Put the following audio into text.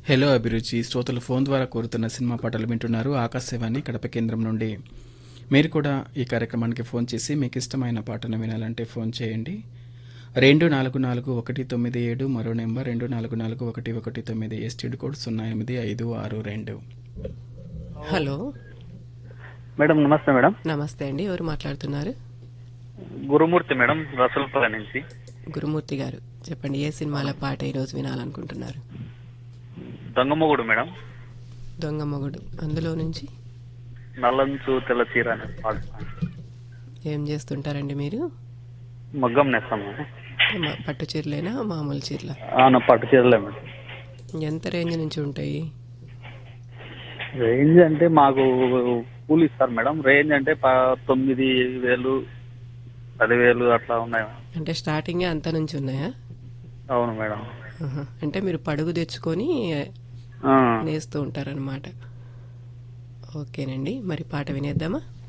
Hello అభిరుచి శ్రోతలు phone ద్వారా కోరుతున్న సినిమా పాటలు వింటున్నారు ఆకాశవాణి కడప కేంద్రం నుండి మీరు కూడా ఈ కార్యక్రమానికి ఫోన్ చేసి మీకు ఇష్టమైన పాటను వినాలంటే ఫోన్ చేయండి రెండు నాలుగు నాలుగు ఒకటి తొమ్మిది ఏడు మరో నెంబర్ రెండు నాలుగు నాలుగు ఒకటి ఒకటి తొమ్మిది ఎస్టీడీ కోడ్ సున్నా ఎనిమిది ఐదు ఆరు రెండు హలో మేడం నమస్తే మేడం నమస్తే అండి ఎవరు మాట్లాడుతున్నారు గురుమూర్తి మేడం రసూల్పల్లి నుంచి గురుమూర్తి గారు చెప్పండి ఏ సినిమాల పాట ఈరోజు వినాలనుకుంటున్నారు దొంగమొగుడు మేడం దొంగ మొగుడు అందులో నుంచి నల్లంచు తెల్ల చీర అనే పాట ఏం చేస్తుంటారండి మీరు మగ్గం నేస్తాం మేడం మ- పట్టు చీరలేనా మామూలు చీరల అవును పట్టు చీరలే మేడం ఎంత రేంజ్ నుంచి ఉంటాయి రేంజ్ అంటే మాకు కూలి ఇస్తారు మేడం రేంజ్ అంటే ప- తొమ్మిది వేలు పదివేలు అట్లా ఉన్నాయి మేడం. అంటే స్టార్టింగే అంత నుంచి ఉన్నాయా అవును మేడం ఆహా. అంటే మీరు పడుగు తెచ్చుకొని ఆ, నేస్తూ ఉంటారనమాట ఓకేనండి మరి పాట వినేద్దామా